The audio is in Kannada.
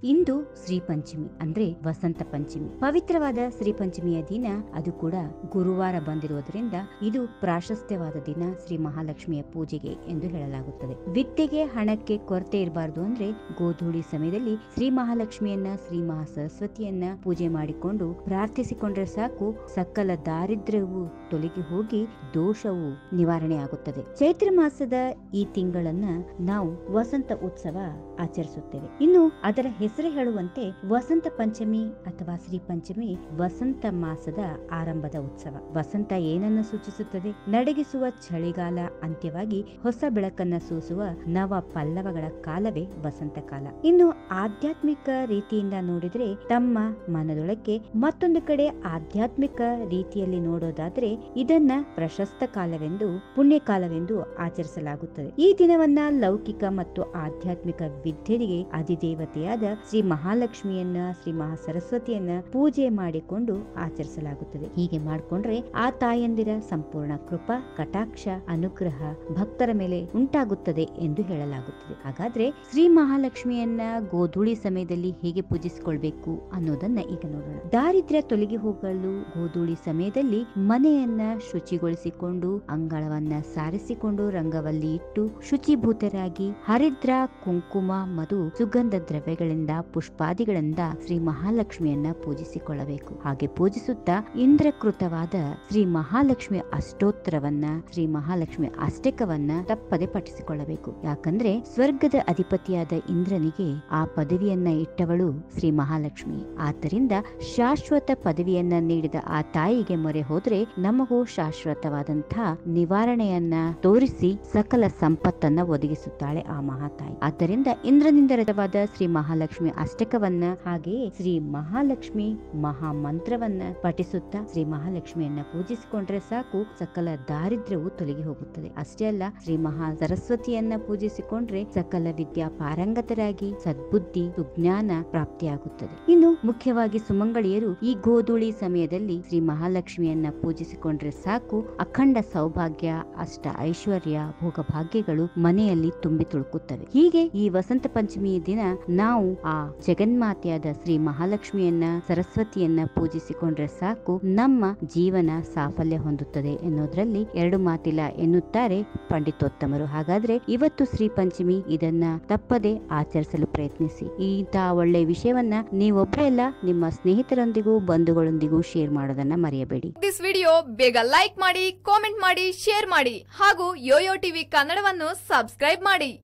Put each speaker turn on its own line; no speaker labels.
ಇಂದು ಶ್ರೀ ಪಂಚಮಿ ಅಂದ್ರೆ ವಸಂತ ಪಂಚಮಿ ಪವಿತ್ರವಾದ ಶ್ರೀ ಪಂಚಮಿಯ ದಿನ ಅದು ಕೂಡ ಗುರುವಾರ ಬಂದಿರುವುದರಿಂದ ಇದು ಪ್ರಾಶಸ್ತ್ಯವಾದ ದಿನ ಶ್ರೀ ಮಹಾಲಕ್ಷ್ಮಿಯ ಪೂಜೆಗೆ ಎಂದು ಹೇಳಲಾಗುತ್ತದೆ ವಿದ್ಯೆಗೆ ಹಣಕ್ಕೆ ಕೊರತೆ ಇರಬಾರದು ಅಂದ್ರೆ ಗೋಧೂಳಿ ಸಮಯದಲ್ಲಿ ಶ್ರೀ ಮಹಾಲಕ್ಷ್ಮಿಯನ್ನ ಶ್ರೀ ಮಹಾ ಸರಸ್ವತಿಯನ್ನ ಪೂಜೆ ಮಾಡಿಕೊಂಡು ಪ್ರಾರ್ಥಿಸಿಕೊಂಡ್ರೆ ಸಾಕು ಸಕಲ ದಾರಿದ್ರ್ಯವು ತೊಲಗಿ ಹೋಗಿ ದೋಷವು ನಿವಾರಣೆ ಆಗುತ್ತದೆ ಚೈತ್ರ ಮಾಸದ ಈ ತಿಂಗಳನ್ನ ನಾವು ವಸಂತ ಉತ್ಸವ ಆಚರಿಸುತ್ತೇವೆ ಇನ್ನು ಅದರ ಹೆಸರು ಹೇಳುವಂತೆ ವಸಂತ ಪಂಚಮಿ ಅಥವಾ ಶ್ರೀ ಪಂಚಮಿ ವಸಂತ ಮಾಸದ ಆರಂಭದ ಉತ್ಸವ ವಸಂತ ಏನನ್ನು ಸೂಚಿಸುತ್ತದೆ ನಡಗಿಸುವ ಚಳಿಗಾಲ ಅಂತ್ಯವಾಗಿ ಹೊಸ ಬೆಳಕನ್ನ ಸೂಸುವ ನವ ಪಲ್ಲವಗಳ ಕಾಲವೇ ವಸಂತ ಕಾಲ ಇನ್ನು ಆಧ್ಯಾತ್ಮಿಕ ರೀತಿಯಿಂದ ನೋಡಿದ್ರೆ ತಮ್ಮ ಮನದೊಳಕ್ಕೆ ಮತ್ತೊಂದು ಕಡೆ ಆಧ್ಯಾತ್ಮಿಕ ರೀತಿಯಲ್ಲಿ ನೋಡೋದಾದ್ರೆ ಇದನ್ನ ಪ್ರಶಸ್ತ ಕಾಲವೆಂದು ಪುಣ್ಯ ಕಾಲವೆಂದು ಆಚರಿಸಲಾಗುತ್ತದೆ ಈ ದಿನವನ್ನ ಲೌಕಿಕ ಮತ್ತು ಆಧ್ಯಾತ್ಮಿಕ ವಿದ್ಯೆಗೆ ಅಧಿದೇವತೆಯಾದ ಶ್ರೀ ಮಹಾಲಕ್ಷ್ಮಿಯನ್ನ ಶ್ರೀ ಮಹಾ ಸರಸ್ವತಿಯನ್ನ ಪೂಜೆ ಮಾಡಿಕೊಂಡು ಆಚರಿಸಲಾಗುತ್ತದೆ ಹೀಗೆ ಮಾಡಿಕೊಂಡ್ರೆ ಆ ತಾಯಂದಿರ ಸಂಪೂರ್ಣ ಕೃಪಾ ಕಟಾಕ್ಷ ಅನುಗ್ರಹ ಭಕ್ತರ ಮೇಲೆ ಉಂಟಾಗುತ್ತದೆ ಎಂದು ಹೇಳಲಾಗುತ್ತದೆ ಹಾಗಾದ್ರೆ ಶ್ರೀ ಮಹಾಲಕ್ಷ್ಮಿಯನ್ನ ಗೋಧೂಳಿ ಸಮಯದಲ್ಲಿ ಹೇಗೆ ಪೂಜಿಸಿಕೊಳ್ಬೇಕು ಅನ್ನೋದನ್ನ ಈಗ ನೋಡೋಣ ದಾರಿದ್ರ್ಯ ತೊಲಗಿ ಹೋಗಲು ಗೋಧೂಳಿ ಸಮಯದಲ್ಲಿ ಮನೆಯನ್ನ ಶುಚಿಗೊಳಿಸಿಕೊಂಡು ಅಂಗಳವನ್ನ ಸಾರಿಸಿಕೊಂಡು ರಂಗವಲ್ಲಿ ಇಟ್ಟು ಶುಚಿಭೂತರಾಗಿ ಹರಿದ್ರ ಕುಂಕುಮ ಮಧು ಸುಗಂಧ ದ್ರವ್ಯಗಳಿಂದ ಪುಷ್ಪಾದಿಗಳಿಂದ ಶ್ರೀ ಮಹಾಲಕ್ಷ್ಮಿಯನ್ನ ಪೂಜಿಸಿಕೊಳ್ಳಬೇಕು ಹಾಗೆ ಪೂಜಿಸುತ್ತಾ ಇಂದ್ರಕೃತವಾದ ಶ್ರೀ ಮಹಾಲಕ್ಷ್ಮಿ ಅಷ್ಟೋತ್ತರವನ್ನ ಶ್ರೀ ಮಹಾಲಕ್ಷ್ಮಿ ಅಷ್ಟಕವನ್ನ ತಪ್ಪದೆ ಪಠಿಸಿಕೊಳ್ಳಬೇಕು ಯಾಕಂದ್ರೆ ಸ್ವರ್ಗದ ಅಧಿಪತಿಯಾದ ಇಂದ್ರನಿಗೆ ಆ ಪದವಿಯನ್ನ ಇಟ್ಟವಳು ಶ್ರೀ ಮಹಾಲಕ್ಷ್ಮಿ ಆದ್ದರಿಂದ ಶಾಶ್ವತ ಪದವಿಯನ್ನ ನೀಡಿದ ಆ ತಾಯಿಗೆ ಮೊರೆ ಹೋದ್ರೆ ನಮಗೂ ಶಾಶ್ವತವಾದಂತಹ ನಿವಾರಣೆಯನ್ನ ತೋರಿಸಿ ಸಕಲ ಸಂಪತ್ತನ್ನ ಒದಗಿಸುತ್ತಾಳೆ ಆ ಮಹಾತಾಯಿ ಆದ್ದರಿಂದ ಇಂದ್ರನಿಂದ ರಥವಾದ ಶ್ರೀ ಮಹಾಲಕ್ಷ್ಮಿ ಅಷ್ಟಕವನ್ನ ಹಾಗೆಯೇ ಶ್ರೀ ಮಹಾಲಕ್ಷ್ಮಿ ಮಹಾ ಮಂತ್ರವನ್ನ ಪಠಿಸುತ್ತಾ ಶ್ರೀ ಮಹಾಲಕ್ಷ್ಮಿಯನ್ನ ಪೂಜಿಸಿಕೊಂಡ್ರೆ ಸಾಕು ಸಕಲ ದಾರಿದ್ರ್ಯವು ತೊಲಗಿ ಹೋಗುತ್ತದೆ ಅಷ್ಟೇ ಅಲ್ಲ ಶ್ರೀ ಮಹಾ ಸರಸ್ವತಿಯನ್ನ ಪೂಜಿಸಿಕೊಂಡ್ರೆ ಸಕಲ ವಿದ್ಯಾ ಪಾರಂಗತರಾಗಿ ಸದ್ಬುದ್ಧಿ ಸುಜ್ಞಾನ ಪ್ರಾಪ್ತಿಯಾಗುತ್ತದೆ ಇನ್ನು ಮುಖ್ಯವಾಗಿ ಸುಮಂಗಳಿಯರು ಈ ಗೋಧೂಳಿ ಸಮಯದಲ್ಲಿ ಶ್ರೀ ಮಹಾಲಕ್ಷ್ಮಿಯನ್ನ ಪೂಜಿಸಿಕೊಂಡ್ರೆ ಸಾಕು ಅಖಂಡ ಸೌಭಾಗ್ಯ ಅಷ್ಟ ಐಶ್ವರ್ಯ ಭೋಗಭಾಗ್ಯಗಳು ಮನೆಯಲ್ಲಿ ತುಂಬಿ ತುಳುಕುತ್ತವೆ ಹೀಗೆ ಈ ವಸಂತ ಪಂಚಮಿ ದಿನ ನಾವು ಆ ಜಗನ್ಮಾತೆಯಾದ ಶ್ರೀ ಮಹಾಲಕ್ಷ್ಮಿಯನ್ನ ಸರಸ್ವತಿಯನ್ನ ಪೂಜಿಸಿಕೊಂಡ್ರೆ ಸಾಕು ನಮ್ಮ ಜೀವನ ಸಾಫಲ್ಯ ಹೊಂದುತ್ತದೆ ಎನ್ನುವುದರಲ್ಲಿ ಎರಡು ಮಾತಿಲ್ಲ ಎನ್ನುತ್ತಾರೆ ಪಂಡಿತೋತ್ತಮರು ಹಾಗಾದ್ರೆ ಇವತ್ತು ಶ್ರೀ ಪಂಚಮಿ ಇದನ್ನ ತಪ್ಪದೆ ಆಚರಿಸಲು ಪ್ರಯತ್ನಿಸಿ ಇಂತಹ ಒಳ್ಳೆ ವಿಷಯವನ್ನ ನೀವೊಬ್ಬರೇ ಅಲ್ಲ ನಿಮ್ಮ ಸ್ನೇಹಿತರೊಂದಿಗೂ ಬಂಧುಗಳೊಂದಿಗೂ ಶೇರ್ ಮಾಡೋದನ್ನ ಮರೆಯಬೇಡಿ
ದಿಸ್ ವಿಡಿಯೋ ಬೇಗ ಲೈಕ್ ಮಾಡಿ ಕಾಮೆಂಟ್ ಮಾಡಿ ಶೇರ್ ಮಾಡಿ ಹಾಗೂ ಯೋಯೋ ಟಿವಿ ಕನ್ನಡವನ್ನು ಸಬ್ಸ್ಕ್ರೈಬ್ ಮಾಡಿ